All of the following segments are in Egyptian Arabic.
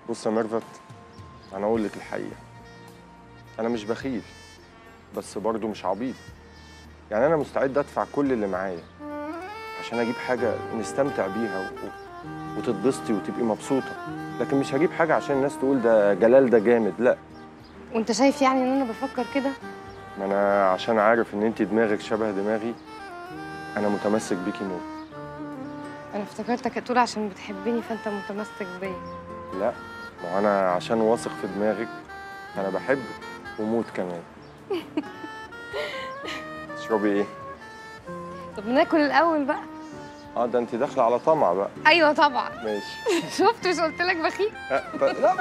بص يا ميرفت انا اقول لك الحقيقه انا مش بخيل بس برضه مش عبيط يعني انا مستعد ادفع كل اللي معايا عشان اجيب حاجه نستمتع بيها و... وتتبسطي وتبقي مبسوطه لكن مش هجيب حاجه عشان الناس تقول ده جلال ده جامد لا وانت شايف يعني ان انا بفكر كده ما انا عشان عارف ان انت دماغك شبه دماغي انا متمسك بيكي موت انا افتكرتك هتقول عشان بتحبني فانت متمسك بيا لا ما هو انا عشان واثق في دماغك انا بحبك وموت كمان تشربي ايه طب ناكل الاول بقى اه ده انت داخله على طمع بقى ايوه طبعا ماشي شفت مش قلت لك بخيل آه، ط- لا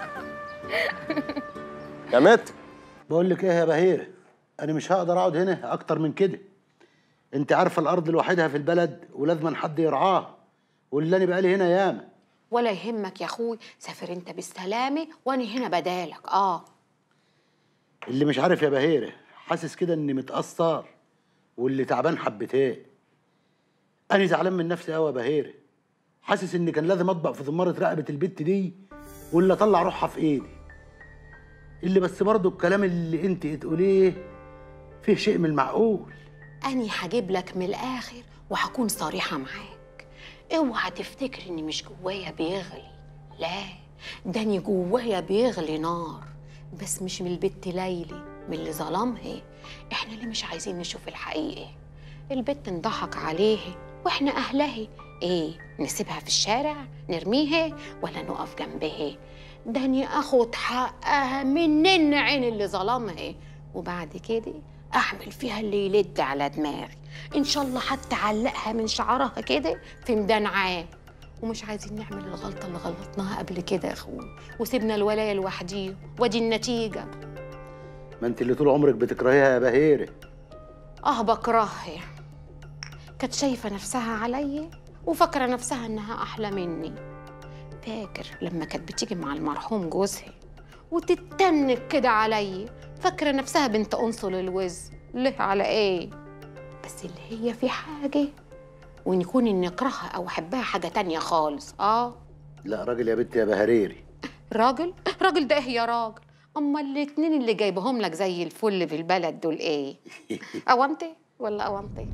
يا مات بقول لك ايه يا بهير انا مش هقدر اقعد هنا اكتر من كده انت عارفه الارض لوحدها في البلد ولازم حد يرعاها واللي انا بقالي هنا ياما ولا يهمك يا اخوي سافر انت بالسلامه وانا هنا بدالك اه اللي مش عارف يا بهيره حاسس كده اني متاثر واللي تعبان حبتين انا زعلان من نفسي قوي يا بهيره حاسس ان كان لازم اطبق في زماره رقبه البت دي ولا اطلع روحها في ايدي اللي بس برضه الكلام اللي انت تقوليه فيه شيء من المعقول أنا هجيب لك من الآخر وهكون صريحة معاك اوعى تفتكر إني مش جوايا بيغلي لا ده أنا جوايا بيغلي نار بس مش من البت ليلي من اللي ظلمها احنا اللي مش عايزين نشوف الحقيقة البت انضحك عليه واحنا أهلها ايه نسيبها في الشارع نرميها ولا نقف جنبها ده أنا اخد حقها منن عين اللي ظلمها وبعد كده اعمل فيها اللي يلد على دماغي ان شاء الله حتى علقها من شعرها كده في ميدان عام ومش عايزين نعمل الغلطه اللي غلطناها قبل كده يا اخوي وسيبنا الولايه لوحديه وادي النتيجه ما انت اللي طول عمرك بتكرهيها يا بهيره اه بكرهها كانت شايفه نفسها عليا وفاكره نفسها انها احلى مني فاكر لما كانت بتيجي مع المرحوم جوزها وتتنك كده عليا فاكره نفسها بنت انصل الوز ليه على ايه بس اللي هي في حاجه وان يكون اني اكرهها او احبها حاجه تانية خالص اه لا راجل يا بنت يا بهريري راجل راجل ده ايه يا راجل اما الاتنين اللي جايبهم لك زي الفل في البلد دول ايه اوانتي ولا اوانتي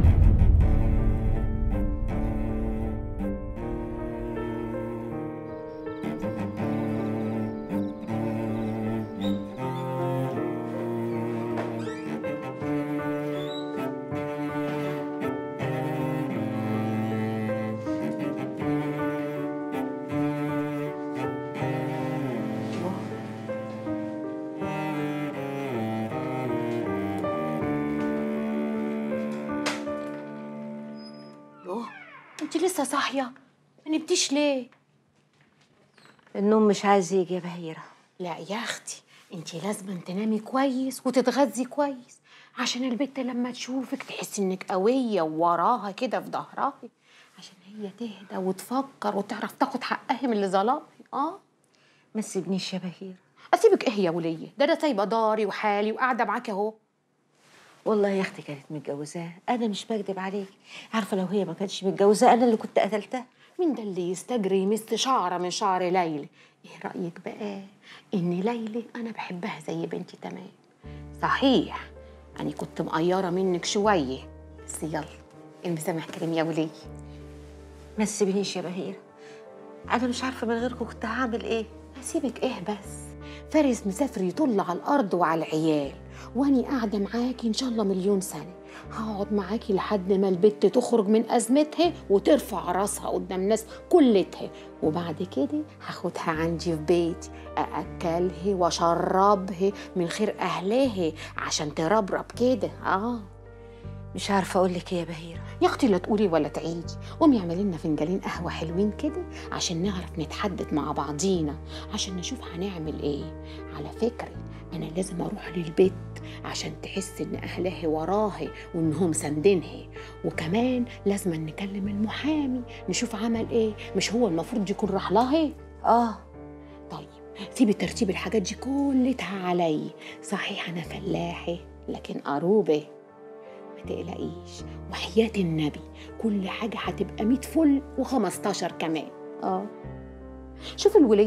يوه انت لسه صاحيه ما نمتيش ليه النوم مش عايز يجي يا بهيرة لا يا اختي انت لازم تنامي كويس وتتغذي كويس عشان البت لما تشوفك تحس انك قويه ووراها كده في ظهرها عشان هي تهدى وتفكر وتعرف تاخد حقها من اللي ظلمها اه ما تسيبنيش يا بهيرة اسيبك ايه يا وليه ده انا سايبه داري وحالي وقاعده معاكي اهو والله يا اختي كانت متجوزاه انا مش بكدب عليك عارفه لو هي ما كانتش متجوزاه انا اللي كنت قتلتها مين ده اللي يستجري يمس شعره من شعر ليلى ايه رايك بقى ان ليلى انا بحبها زي بنتي تمام صحيح انا كنت مقيره منك شويه بس يلا المسامح كريم يا وليه ما تسيبنيش يا بهيرة انا مش عارفه من غيركم كنت هعمل ايه هسيبك ايه بس فارس مسافر يطل على الارض وعلى العيال واني قاعده معاكي ان شاء الله مليون سنه هقعد معاكي لحد ما البت تخرج من ازمتها وترفع راسها قدام الناس كلتها وبعد كده هاخدها عندي في بيتي ااكلها واشربها من خير اهلها عشان تربرب كده اه مش عارفه اقول لك ايه يا بهيرة يا اختي لا تقولي ولا تعيدي قومي اعملي لنا فنجانين قهوه حلوين كده عشان نعرف نتحدث مع بعضينا عشان نشوف هنعمل ايه على فكره انا لازم اروح للبيت عشان تحس ان اهلها وراها وانهم ساندينها وكمان لازم نكلم المحامي نشوف عمل ايه مش هو المفروض يكون راح لها اه طيب سيبي ترتيب الحاجات دي كلها علي صحيح انا فلاحه لكن قروبه ما تقلقيش وحياة النبي كل حاجة هتبقى 100 فل و15 كمان اه شوف الولية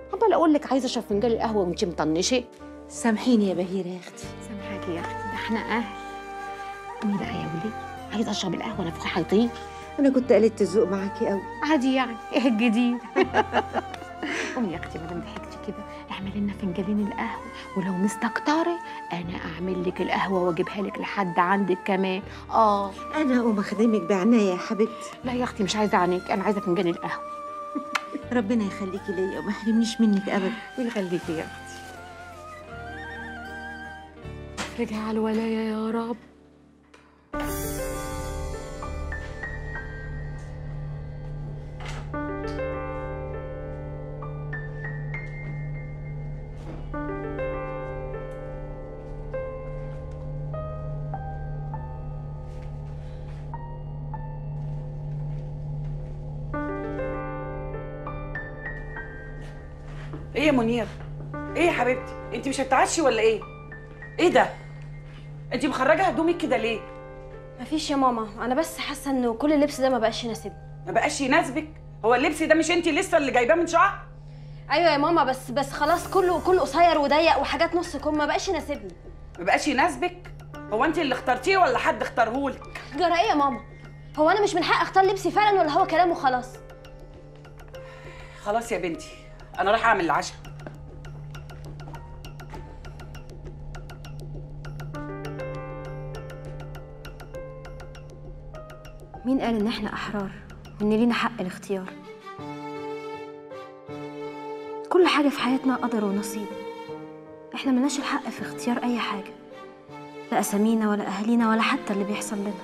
عمال اقول لك عايزه اشرب فنجان القهوه وانت مطنشه سامحيني يا بهيرة يا اختي سامحاكي يا اختي ده احنا اهل قومي بقى يا ولي عايزه اشرب القهوه نفخها هيطير انا كنت قلت الذوق معاكي قوي عادي يعني ايه الجديد قومي يا اختي ما دام ضحكتي كده اعملي لنا فنجانين القهوه ولو مستكترة انا اعمل لك القهوه واجيبها لك لحد عندك كمان اه انا اقوم اخدمك بعناية يا حبيبتي لا يا اختي مش عايزه عنك انا عايزه فنجان القهوه ربنا يخليكي ليا وما يحرمنيش منك ابدا ويخليكي يا اختي رجع على الولايه يا رب ايه يا منير ايه يا حبيبتي انت مش هتعشي ولا ايه ايه ده انت مخرجه هدومك كده ليه مفيش يا ماما انا بس حاسه انه كل اللبس ده ما بقاش يناسبني ما بقاش يناسبك هو اللبس ده مش انت لسه اللي جايباه من شهر ايوه يا ماما بس بس خلاص كله كله قصير وضيق وحاجات نص كم ما بقاش يناسبني ما بقاش يناسبك هو انت اللي اخترتيه ولا حد اختارهولك جرى ايه يا ماما هو انا مش من حق اختار لبسي فعلا ولا هو كلامه خلاص خلاص يا بنتي انا رايحه اعمل العشاء مين قال ان احنا احرار وان لينا حق الاختيار كل حاجه في حياتنا قدر ونصيب احنا ملناش الحق في اختيار اي حاجه لا اسامينا ولا اهالينا ولا حتى اللي بيحصل لنا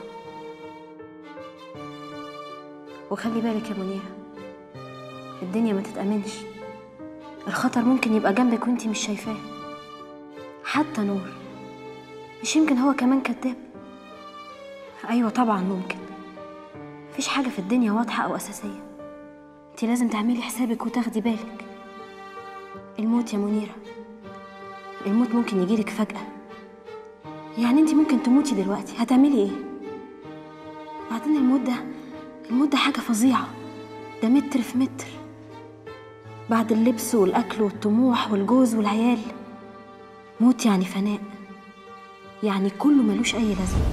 وخلي بالك يا منيره الدنيا ما تتأمنش الخطر ممكن يبقى جنبك وانتي مش شايفاه حتى نور مش يمكن هو كمان كذاب ايوه طبعا ممكن مفيش حاجه في الدنيا واضحه او اساسيه انتي لازم تعملي حسابك وتاخدي بالك الموت يا منيره الموت ممكن يجيلك فجاه يعني انتي ممكن تموتي دلوقتي هتعملي ايه بعدين الموت ده الموت ده حاجه فظيعه ده متر في متر بعد اللبس والأكل والطموح والجوز والعيال موت يعني فناء يعني كله ملوش أي لازمة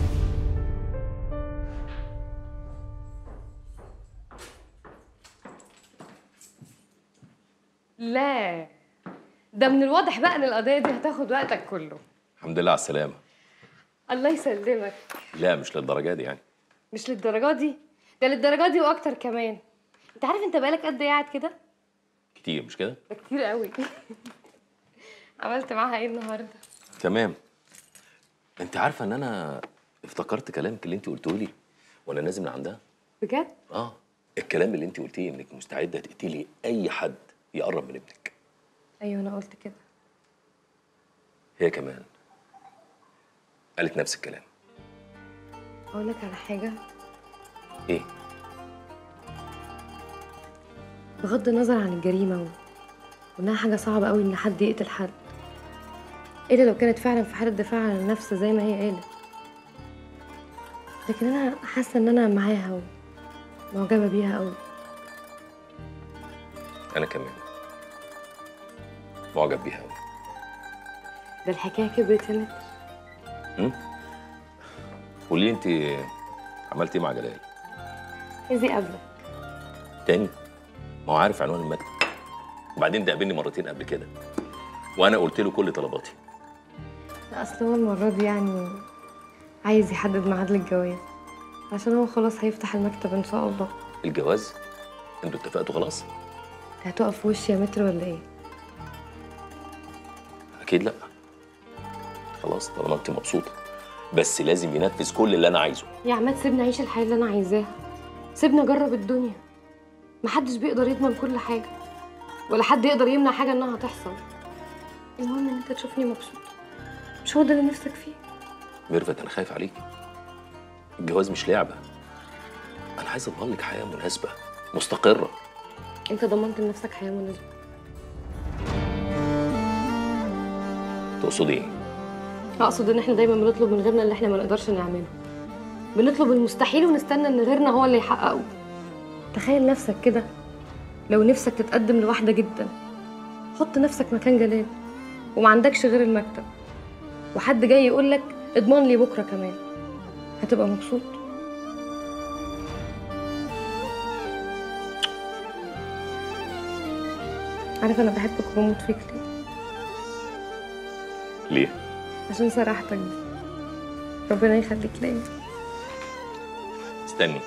لا ده من الواضح بقى ان القضيه دي هتاخد وقتك كله الحمد لله على السلامة الله يسلمك لا مش للدرجة دي يعني مش للدرجه دي ده للدرجه دي واكتر كمان انت عارف انت بقالك قد ايه قاعد كده كتير مش كده؟ ده كتير قوي عملت معاها ايه النهارده تمام انت عارفة ان انا افتكرت كلامك اللي انت قلته لي وانا نازل من عندها بجد اه الكلام اللي انت قلتيه انك مستعدة تقتلي اي حد يقرب من ابنك ايوه انا قلت كده هي كمان قالت نفس الكلام اقول لك على حاجه ايه بغض النظر عن الجريمه و... وانها حاجه صعبه قوي ان حد يقتل حد الا لو كانت فعلا في حاله دفاع عن النفس زي ما هي قالت لكن انا حاسه ان انا معاها ومعجبه بيها قوي انا كمان معجب بيها قوي ده الحكايه كبرت يا متر قولي لي انت عملت ايه مع جلال اذي قبلك تاني ما هو عارف عنوان المكتب وبعدين ده قابلني مرتين قبل كده وانا قلت له كل طلباتي لا اصل هو المره دي يعني عايز يحدد ميعاد للجواز عشان هو خلاص هيفتح المكتب ان شاء الله الجواز انتوا اتفقتوا خلاص انت هتقف في وشي يا متر ولا ايه اكيد لا خلاص طالما انت مبسوطه بس لازم ينفذ كل اللي انا عايزه يا عماد سيبني اعيش الحياه اللي انا عايزاها سيبني اجرب الدنيا محدش بيقدر يضمن كل حاجه ولا حد يقدر يمنع حاجه انها تحصل المهم ان انت تشوفني مبسوطه مش هو ده اللي نفسك فيه ميرفت انا خايف عليكي الجواز مش لعبه انا عايز اضمن لك حياه مناسبه مستقره انت ضمنت لنفسك حياه مناسبه تقصدي ايه اقصد ان احنا دايما بنطلب من غيرنا اللي احنا ما نقدرش نعمله بنطلب المستحيل ونستنى ان غيرنا هو اللي يحققه تخيل نفسك كده لو نفسك تتقدم لواحده جدا حط نفسك مكان جلال وما عندكش غير المكتب وحد جاي يقول لك اضمن لي بكره كمان هتبقى مبسوط عارف انا بحبك وبموت فيك ليه ليه؟ عشان صراحتك دي ربنا يخليك ليا استني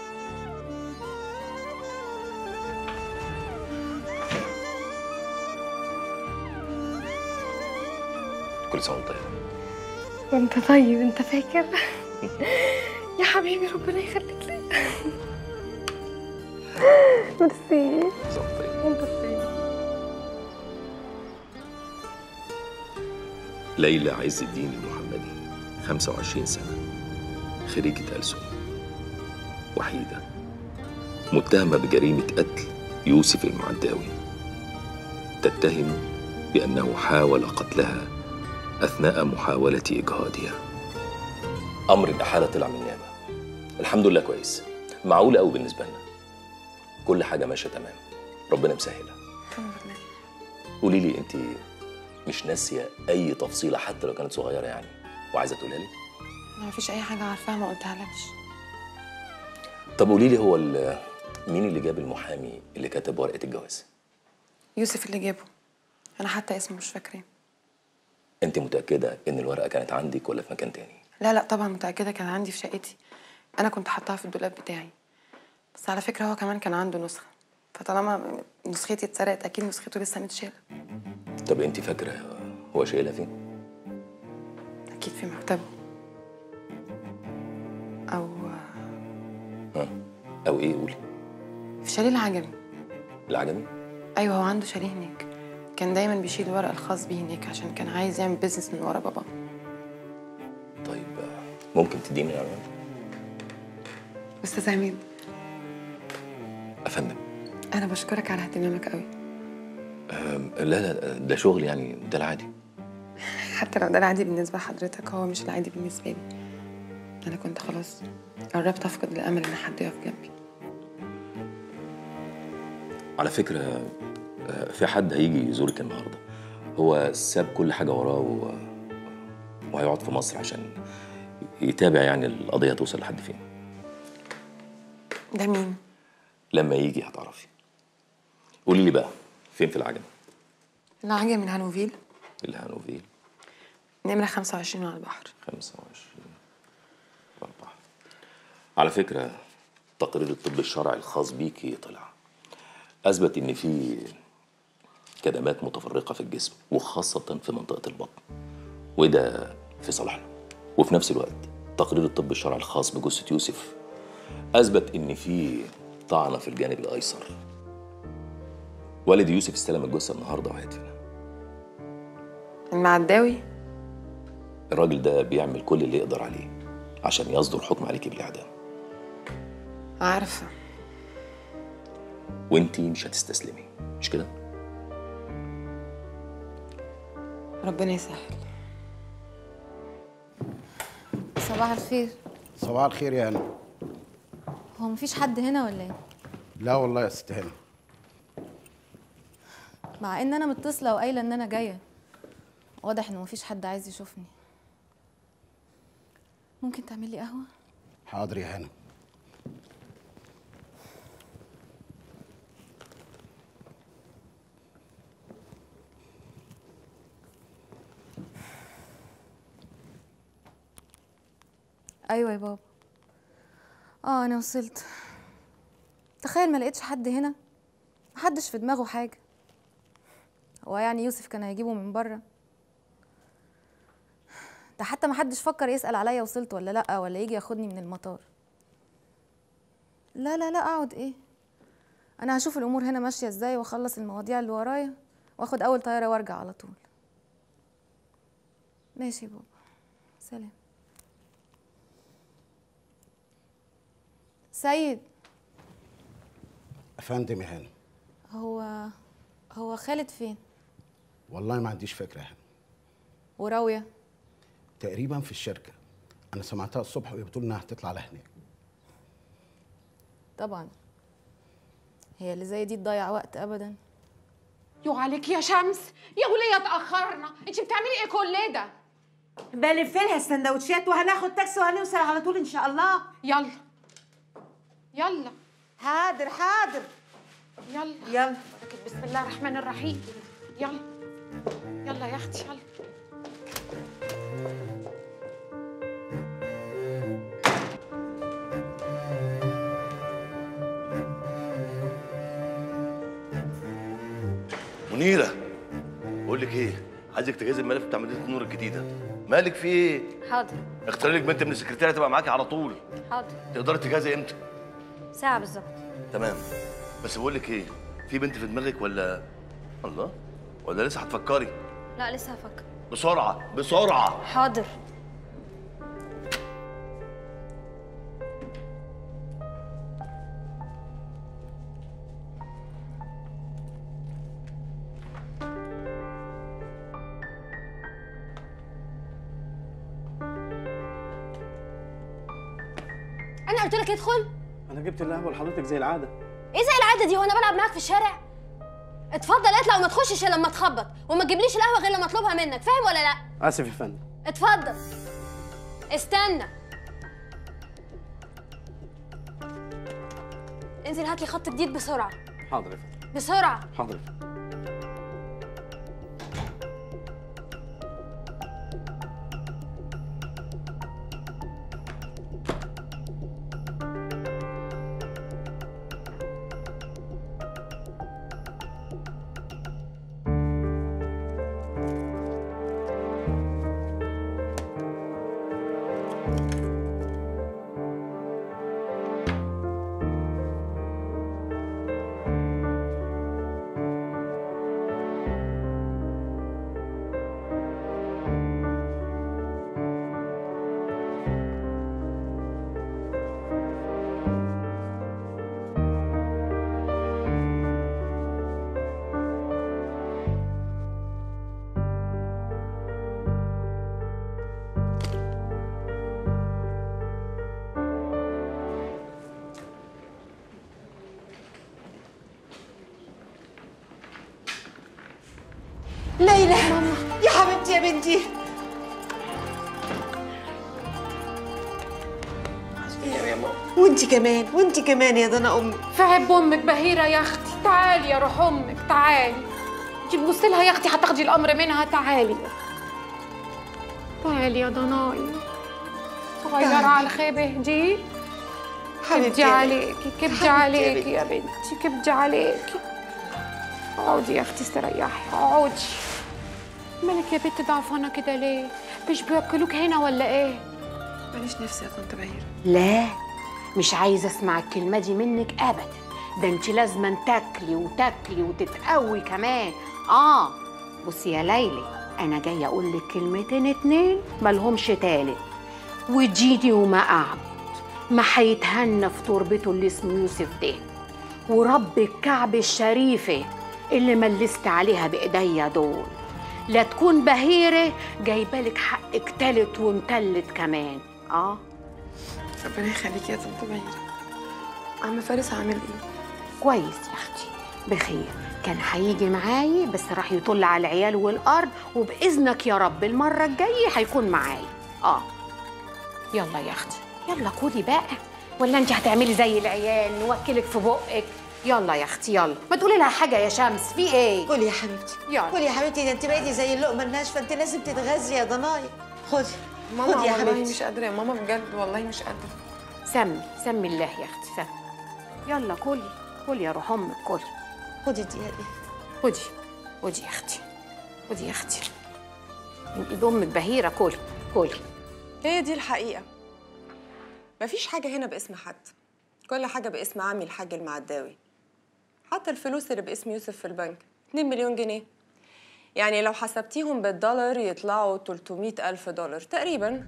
كل سنه وانت طيب وانت طيب انت فاكر يا حبيبي ربنا يخليك ليا ميرسي كل سنه وانت طيب وانت طيب ليلى عز الدين المحمدي 25 سنة خريجة ألسن وحيدة متهمة بجريمة قتل يوسف المعداوي تتهم بأنه حاول قتلها أثناء محاولة إجهاضها أمر الإحالة طلع من النيابة الحمد لله كويس معقول قوي بالنسبة لنا كل حاجة ماشية تمام ربنا مسهلها الحمد لله قولي لي انت مش ناسيه اي تفصيله حتى لو كانت صغيره يعني وعايزه تقولها لي انا مفيش اي حاجه عارفاها ما قلتها لكش طب قولي لي هو ال- مين اللي جاب المحامي اللي كتب ورقه الجواز يوسف اللي جابه انا حتى اسمه مش فاكراه انت متاكده ان الورقه كانت عندك ولا في مكان تاني لا لا طبعا متاكده كان عندي في شقتي انا كنت حاطاها في الدولاب بتاعي بس على فكره هو كمان كان عنده نسخه فطالما نسختي اتسرقت اكيد نسخته لسه متشاله طب انت فاكره هو شايلها فين اكيد في مكتبه او ها او ايه قولي في شاليه العجمي العجمي ايوه هو عنده شاليه هناك كان دايما بيشيل الورق الخاص بيه هناك عشان كان عايز يعمل بيزنس من ورا بابا طيب ممكن تديني العنوان استاذ عماد افندم انا بشكرك على اهتمامك قوي أم، لا لا ده شغل يعني ده العادي حتى لو ده العادي بالنسبه لحضرتك هو مش العادي بالنسبه لي انا كنت خلاص قربت افقد الامل ان حد يقف جنبي على فكره آه، في حد هيجي يزورك النهارده هو ساب كل حاجه وراه و... وهيقعد في مصر عشان يتابع يعني القضيه توصل لحد فين ده مين لما يجي هتعرفي قولي لي بقى فين في العجم العجمي من هانوفيل الهانوفيل نمره 25 على البحر 25 أربعة على فكرة تقرير الطب الشرعي الخاص بيكي طلع أثبت إن في كدمات متفرقة في الجسم وخاصة في منطقة البطن وده في صالحنا وفي نفس الوقت تقرير الطب الشرعي الخاص بجثة يوسف أثبت إن في طعنة في الجانب الأيسر والد يوسف استلم الجثة النهاردة وهيدفنها المعداوي الراجل ده بيعمل كل اللي يقدر عليه عشان يصدر حكم عليكي بالإعدام عارفه وانتي مش هتستسلمي مش كده؟ ربنا يسهل صباح الخير صباح الخير يا هنا هو مفيش حد هنا ولا ايه لا والله يا ست هنا مع ان انا متصله وقايله ان انا جايه واضح ان مفيش حد عايز يشوفني ممكن تعمل لي قهوه حاضر يا هنا ايوه يا بابا اه انا وصلت تخيل ما لقيتش حد هنا محدش في دماغه حاجه هو يعني يوسف كان هيجيبه من بره ده حتى محدش فكر يسأل عليا وصلت ولا لأ ولا يجي ياخدني من المطار لا لا لا اقعد ايه انا هشوف الامور هنا ماشيه ازاي واخلص المواضيع اللي ورايا واخد اول طياره وارجع على طول ماشي يا بابا سلام سيد افندم يا هنا هو هو خالد فين والله ما عنديش فكره يا هنا وراوية تقريبا في الشركه انا سمعتها الصبح وهي بتقول انها هتطلع لهناك طبعا هي اللي زي دي تضيع وقت ابدا يو عليك يا شمس يا وليه اتاخرنا انت بتعملي ايه كل ده بلف لها السندوتشات وهناخد تاكسي وهنوصل على طول ان شاء الله يلا يلا حاضر حاضر يلا يلا بسم الله الرحمن الرحيم يلا يلا يا اختي يلا منيرة بقول لك ايه عايزك تجهزي الملف بتاع مدينة النور الجديدة مالك في ايه؟ حاضر اختاري لك بنت من السكرتيرة تبقى معاكي على طول حاضر تقدري تجهزي امتى؟ ساعة بالظبط تمام بس بقول لك ايه في بنت في دماغك ولا الله ولا لسه هتفكري لا لسه هفكر بسرعة بسرعة حاضر انا قلت لك ادخل انا جبت القهوه لحضرتك زي العاده ايه زي العاده دي وانا بلعب معاك في الشارع اتفضل اطلع وما تخشش الا لما تخبط وما تجيبليش القهوه غير لما اطلبها منك فاهم ولا لا اسف يا فندم اتفضل استنى انزل هات لي خط جديد بسرعه حاضر يا فندم بسرعه حاضر يا فندم ليلى يا حبيبتي يا بنتي وانت كمان وانت كمان يا ضنا امي في عب امك بهيره يا اختي تعالي يا روح امك تعالي انت تبصي لها يا اختي هتاخدي الامر منها تعالي تعالي يا ضناي صغيرة على الخيبة دي حبيبتي كبدي يا عليكي كبدي حبيبتي يا عليكي يا بنتي كبدي عليكي اقعدي يا اختي استريحي اقعدي مالك يا بنت ضعفانة كده ليه؟ مش بياكلوك هنا ولا ايه؟ ماليش نفسي يا طنط بهير لا مش عايزه اسمع الكلمه دي منك ابدا ده انت لازما تاكلي وتاكلي وتتقوي كمان اه بصي يا ليلى انا جايه اقول لك كلمتين اتنين مالهمش تالت وجيدي وما قعد ما هيتهنى في تربته اللي اسمه يوسف ده ورب الكعب الشريفه اللي ملست عليها بايديا دول لا تكون بهيره جايبالك حقك تالت ومتلت كمان اه ربنا يخليكي يا طنط بهير عم فارس عامل ايه؟ كويس يا اختي بخير كان هيجي معايا بس راح يطل على العيال والارض وباذنك يا رب المره الجايه هيكون معايا اه يلا يا اختي يلا كلي بقى ولا انت هتعملي زي العيال نوكلك في بقك يلا يا اختي يلا ما تقولي لها حاجه يا شمس في ايه قولي يا حبيبتي يلا قولي يا حبيبتي ده انت بقيتي زي اللقمه الناشفه انت لازم تتغذي يا ضناي خدي ماما خدي يا والله حبيبتي مش قادرة يا ماما بجد والله مش قادرة سمي سمي الله يا اختي سمي يلا كلي كلي يا روح امك كلي خدي الدقيقه دي خدي خدي يا اختي خدي يا اختي من ايد امك بهيره كلي كلي هي دي الحقيقة مفيش حاجة هنا باسم حد كل حاجة باسم عمي الحاج المعداوي حتى الفلوس اللي باسم يوسف في البنك 2 مليون جنيه يعني لو حسبتيهم بالدولار يطلعوا 300 ألف دولار تقريبا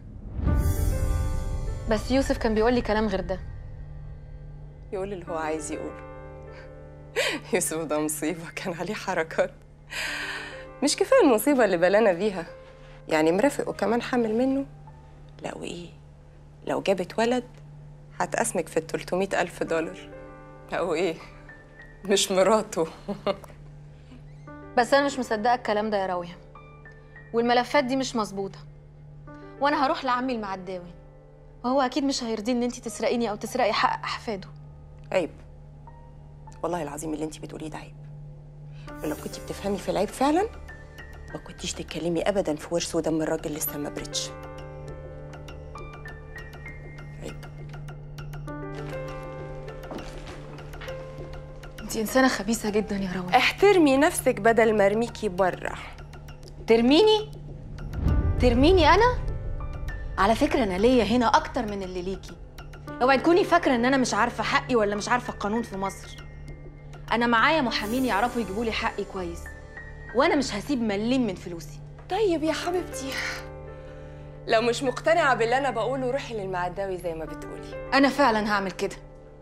بس يوسف كان بيقول لي كلام غير ده يقول اللي هو عايز يقوله يوسف ده مصيبة كان عليه حركات مش كفاية المصيبة اللي بلانا بيها يعني مرافق وكمان حامل منه لا وإيه لو جابت ولد هتقسمك في ال 300 ألف دولار لا وإيه مش مراته بس انا مش مصدقه الكلام ده يا راويه والملفات دي مش مظبوطه وانا هروح لعمي المعداوي وهو اكيد مش هيرضي ان انت تسرقيني او تسرقي حق احفاده عيب والله العظيم اللي انت بتقوليه ده عيب ولو كنت بتفهمي في العيب فعلا ما كنتيش تتكلمي ابدا في ورث ودم الراجل لسه ما بريتش انت انسانه خبيثه جدا يا راويه احترمي نفسك بدل ما ارميكي بره ترميني ترميني انا على فكره انا ليا هنا اكتر من اللي ليكي اوعي تكوني فاكره ان انا مش عارفه حقي ولا مش عارفه القانون في مصر انا معايا محامين يعرفوا يجيبوا لي حقي كويس وانا مش هسيب مليم من فلوسي طيب يا حبيبتي لو مش مقتنعه باللي انا بقوله روحي للمعداوي زي ما بتقولي انا فعلا هعمل كده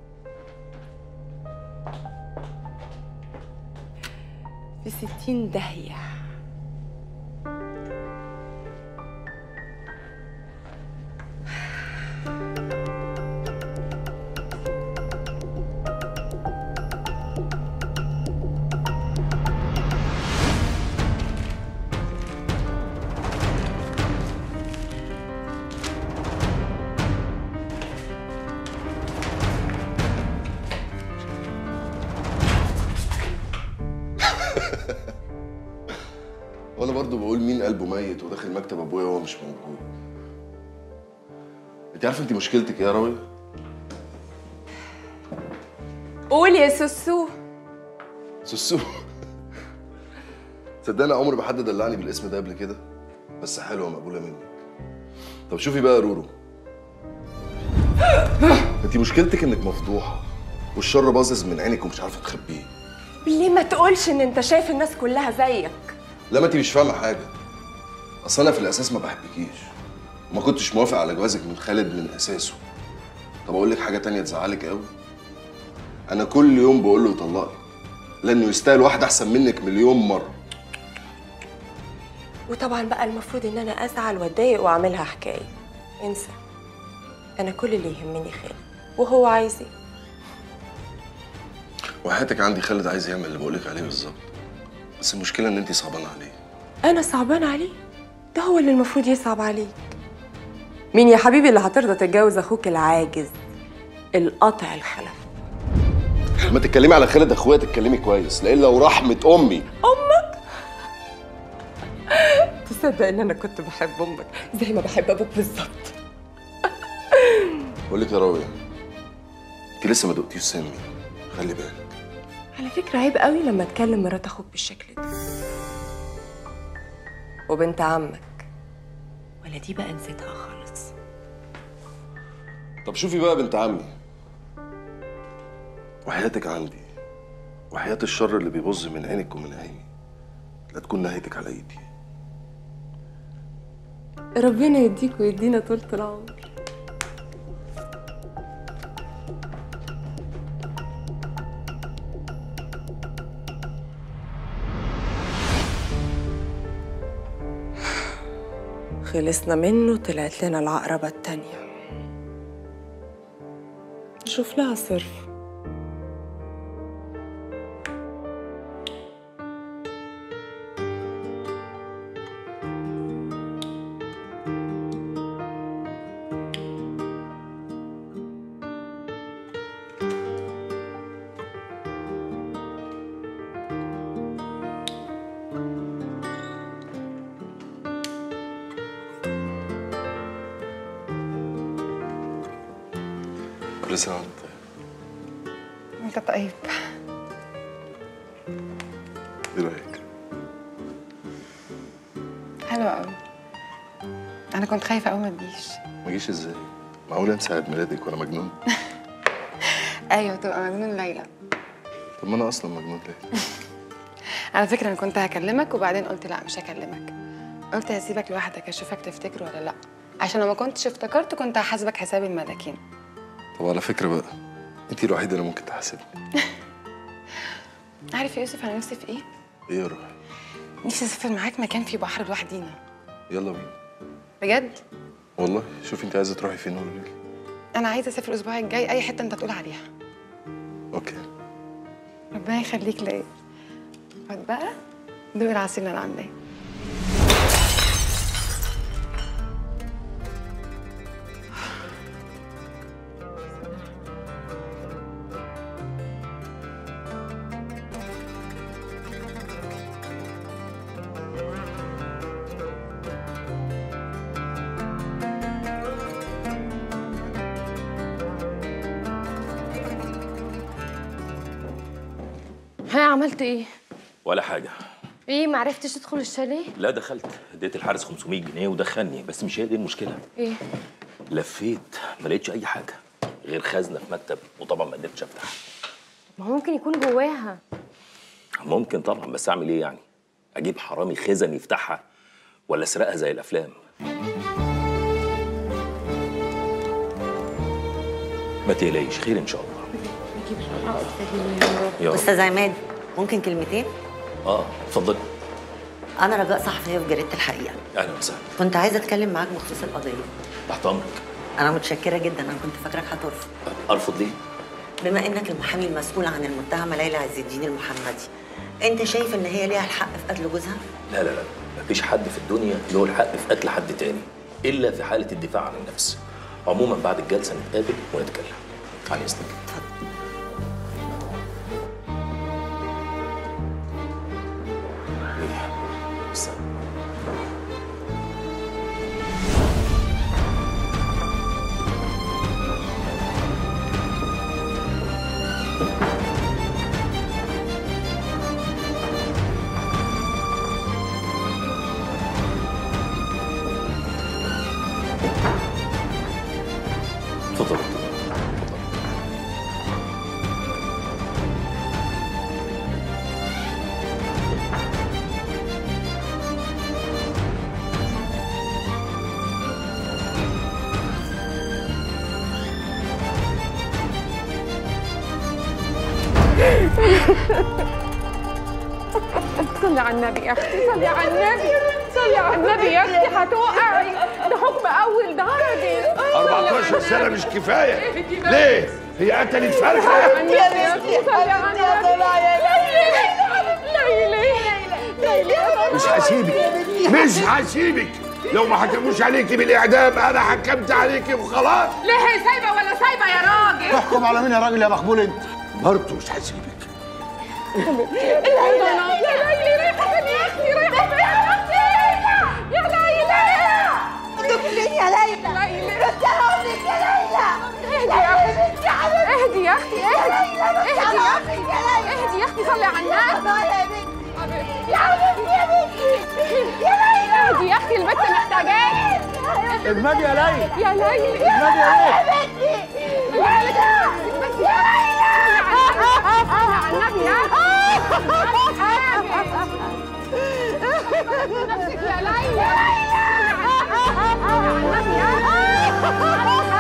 في ستين داهيه وانا برضو بقول مين قلبه ميت وداخل مكتب ابويا وهو مش موجود انت عارفه انت مشكلتك ايه يا راوية قول يا سوسو سوسو صدقني عمري ما حد دلعني بالاسم ده قبل كده بس حلوه مقبوله منك طب شوفي بقى يا رورو انت مشكلتك انك مفضوحه والشر باظظ من عينك ومش عارفه تخبيه ليه ما تقولش ان انت شايف الناس كلها زيك لا ما انت مش فاهمه حاجه اصل انا في الاساس ما بحبكيش وما كنتش موافق على جوازك من خالد من اساسه طب اقول لك حاجه تانية تزعلك قوي انا كل يوم بقول له يطلقني لانه يستاهل واحده احسن منك مليون مره وطبعا بقى المفروض ان انا ازعل واتضايق واعملها حكايه انسى انا كل اللي يهمني خالد وهو عايز ايه وحياتك عندي خالد عايز يعمل اللي بقولك عليه بالظبط بس المشكله ان انت صعبانه عليه انا صعبان عليه ده هو اللي المفروض يصعب عليك مين يا حبيبي اللي هترضى تتجوز اخوك العاجز القاطع الخلف لما تتكلمي على خالد اخويا تتكلمي كويس لان لو رحمه امي امك تصدق ان انا كنت بحب امك زي ما بحب ابوك بالظبط بقول لك يا راوية انت لسه ما دقتيش سامي خلي بالك على فكرة عيب قوي لما تكلم مرات اخوك بالشكل ده وبنت عمك ولا دي بقى نسيتها خالص طب شوفي بقى بنت عمي وحياتك عندي وحياة الشر اللي بيبظ من عينك ومن عيني لا تكون نهايتك على ايدي ربنا يديك ويدينا طولة العمر خلصنا منه طلعت لنا العقربة التانية نشوف لها صرف كل سنة وانت طيب انت طيب ايه رايك؟ حلو قوي انا كنت خايفه قوي ما تجيش ما جيش ازاي؟ معقول انسى عيد ميلادك وانا مجنون؟ ايوه تبقى مجنون ليلى طب ما انا اصلا مجنون ليه؟ على فكره انا كنت هكلمك وبعدين قلت لا مش هكلمك قلت هسيبك لوحدك اشوفك تفتكر ولا لا عشان لو ما كنتش افتكرت كنت هحاسبك حساب الملاكين طب على فكرة بقى انت الوحيدة اللي ممكن تحاسبني عارف يا يوسف انا نفسي في ايه ايه يا روح؟ نفسي اسافر معاك مكان فيه بحر لوحدينا يلا بينا بجد والله شوفي انت عايزة تروحي فين قولي لي انا عايزه اسافر الاسبوع الجاي اي حته انت تقول عليها اوكي ربنا يخليك ليا اقعد بقى دوقي العسل اللي انا عاملاه ها عملت ايه ولا حاجه ايه معرفتش تدخل الشاليه لا دخلت اديت الحارس 500 جنيه ودخلني بس مش هي دي المشكله ايه لفيت ما لقيتش اي حاجه غير خزنه في مكتب وطبعا ما قدرتش افتح ما هو ممكن يكون جواها ممكن طبعا بس اعمل ايه يعني اجيب حرامي خزن يفتحها ولا اسرقها زي الافلام ما تقلقيش خير ان شاء الله يا رب. استاذ عماد ممكن كلمتين اه اتفضلي انا رجاء صحفيه في جريده الحقيقه اهلا وسهلا كنت عايزه اتكلم معاك بخصوص القضيه تحت امرك انا متشكره جدا انا كنت فاكرك هترفض ارفض ليه بما انك المحامي المسؤول عن المتهمه ليلى عز الدين المحمدي انت شايف ان هي ليها الحق في قتل جوزها لا لا لا مفيش حد في الدنيا له الحق في قتل حد تاني الا في حاله الدفاع عن النفس عموما بعد الجلسه نتقابل ونتكلم عن اذنك إيه؟ استنى. اتفضل صلي على النبي يا اختي صلي على النبي صلي على النبي يا اختي هتوقعي ده حكم اول درجه 14 سنة مش كفاية ليه؟ هي قتلت فرخة؟ يا اختي صلي على النبي ليلى ليلى مش هسيبك مش هسيبك لو ما حكموش عليكي بالإعدام أنا حكمت عليكي وخلاص ليه هي سايبه ولا سايبه يا راجل تحكم على مين يا راجل يا مقبول انت برضه مش هسيبك ليلى يا ليلى رايحه فين يا اختي رايحه فين يا اختي يا ليلى دخلين يا ليلى ليلى بس هقولك يا ليلى اهدي يا اختي اهدي يا اختي اهدي يا ليلى بس اهدي هقولك يا ليلى اهدي يا اختي صلي على النبي يا حبيبتي يا بنتي يا ليلى اهدي يا اختي البت محتاجاك اجمدي يا ليلى يا ليلى اجمدي يا يا بنتي يا ليلى يا ليلى على النبي يا نفسك يا ليلى على النبي يا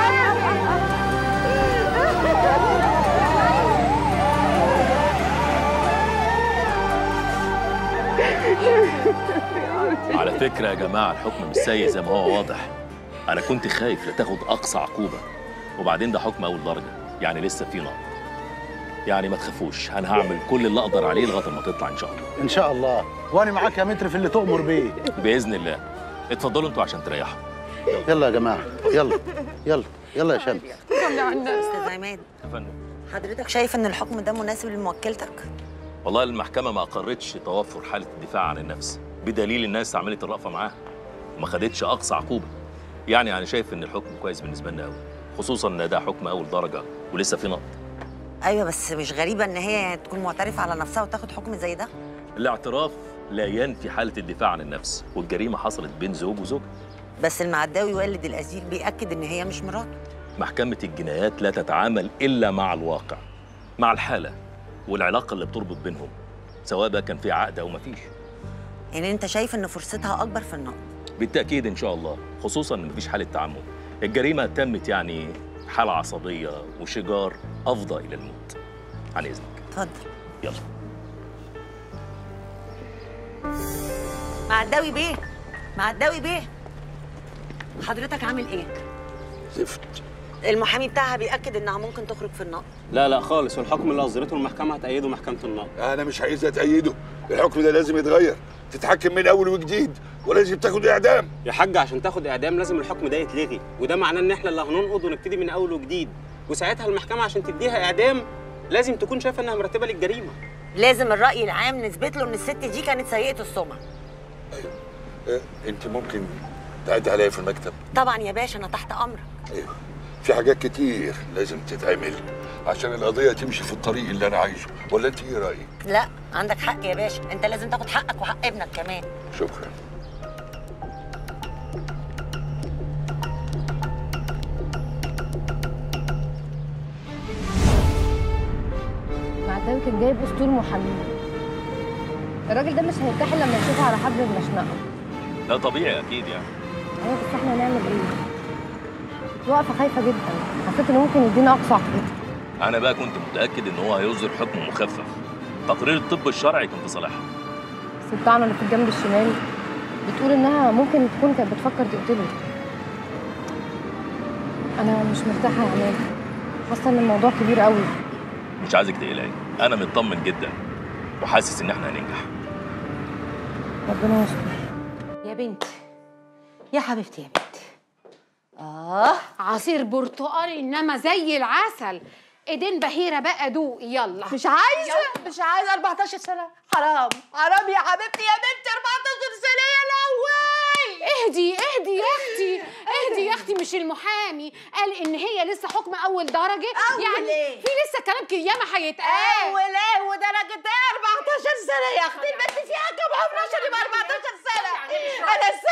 على فكرة يا جماعة الحكم مش سيء زي ما هو واضح أنا كنت خايف لا تاخد أقصى عقوبة وبعدين ده حكم أول درجة يعني لسه في نقط يعني ما تخافوش أنا هعمل كل اللي أقدر عليه لغاية ما تطلع إن شاء الله ان شاء الله وانا معاك يا متر في اللي تؤمر بيه بإذن الله اتفضلوا أنتوا عشان تريحوا يلا يا جماعه يلا يلا يلا يا شمس استاذ عماد يا فندم حضرتك شايف ان الحكم ده مناسب لموكلتك والله المحكمة ما أقرتش توفر حالة الدفاع عن النفس بدليل الناس استعملت الرأفة معاها وما خدتش أقصى عقوبة يعني أنا شايف إن الحكم كويس بالنسبة لنا أوي خصوصا إن ده حكم أول درجة ولسه في نقط ايوه بس مش غريبه ان هي تكون معترفه على نفسها وتاخد حكم زي ده الاعتراف لا ينفي حالة الدفاع عن النفس والجريمة حصلت بين زوج وزوجة بس المعداوي والد الاسير بياكد ان هي مش مراته محكمة الجنايات لا تتعامل إلا مع الواقع مع الحالة والعلاقة اللي بتربط بينهم سواء بقى كان في عقد أو مفيش يعني انت شايف ان فرصتها اكبر في النقد بالتأكيد إن شاء الله خصوصا إن مفيش حالة تعمد الجريمة تمت يعني حالة عصبية وشجار أفضى إلى الموت عن إذنك اتفضل يلا معداوي بيه معداوي بيه حضرتك عامل ايه زفت المحامي بتاعها بياكد انها ممكن تخرج في النقد لا لا خالص والحكم اللي اصدرته المحكمه هتأيده محكمه النقد انا مش عايزها تأيده الحكم ده لازم يتغير تتحكم من اول وجديد ولازم تاخد اعدام يا حاج عشان تاخد اعدام لازم الحكم ده يتلغي وده معناه ان احنا اللي هننقض ونبتدي من اول وجديد وساعتها المحكمه عشان تديها اعدام لازم تكون شايفه انها مرتبه للجريمه لازم الراي العام نثبت له ان الست دي كانت سيئه السمعه آه، انت ممكن تعدي عليا في المكتب طبعا يا باشا انا تحت امرك ايوه في حاجات كتير لازم تتعمل عشان القضيه تمشي في الطريق اللي انا عايزه ولا انت ايه رايك لا عندك حق يا باشا انت لازم تاخد حقك وحق ابنك كمان شكرا معداوي كان جايب اسطول محامين الراجل ده مش هيرتاح الا لما يشوفه على حبل المشنقه ده طبيعي اكيد يعني ايوه بس احنا هنعمل ايه؟ كنت واقفه خايفه جدا حسيت انه ممكن يدينا اقصى عقوبه انا بقى كنت متاكد ان هو هيصدر حكم مخفف تقرير الطب الشرعي كان في صالحها بس بتاعنا اللي في الجنب الشمال بتقول انها ممكن تكون كانت بتفكر تقتله انا مش مرتاحه يا عماد حاسه ان الموضوع كبير قوي مش عايزك تقلقي انا مطمن جدا وحاسس ان احنا هننجح ربنا يستر يا بنتي يا حبيبتي يا بنتي اه عصير برتقالي انما زي العسل ايدين بهيره بقى دوقي يلا مش عايزه مش عايزه 14 سنه حرام حرام يا حبيبتي يا بنتي 14 سنه يا لهوي اهدي اهدي يا اختي اهدي يا اختي مش المحامي قال ان هي لسه حكم اول درجه أول يعني إيه؟ في لسه كلام كده ياما هيتقال اول ايه ودرجه ايه 14 سنه يا اختي البنت فيها كام عمر عشان يبقى 14 سنه انا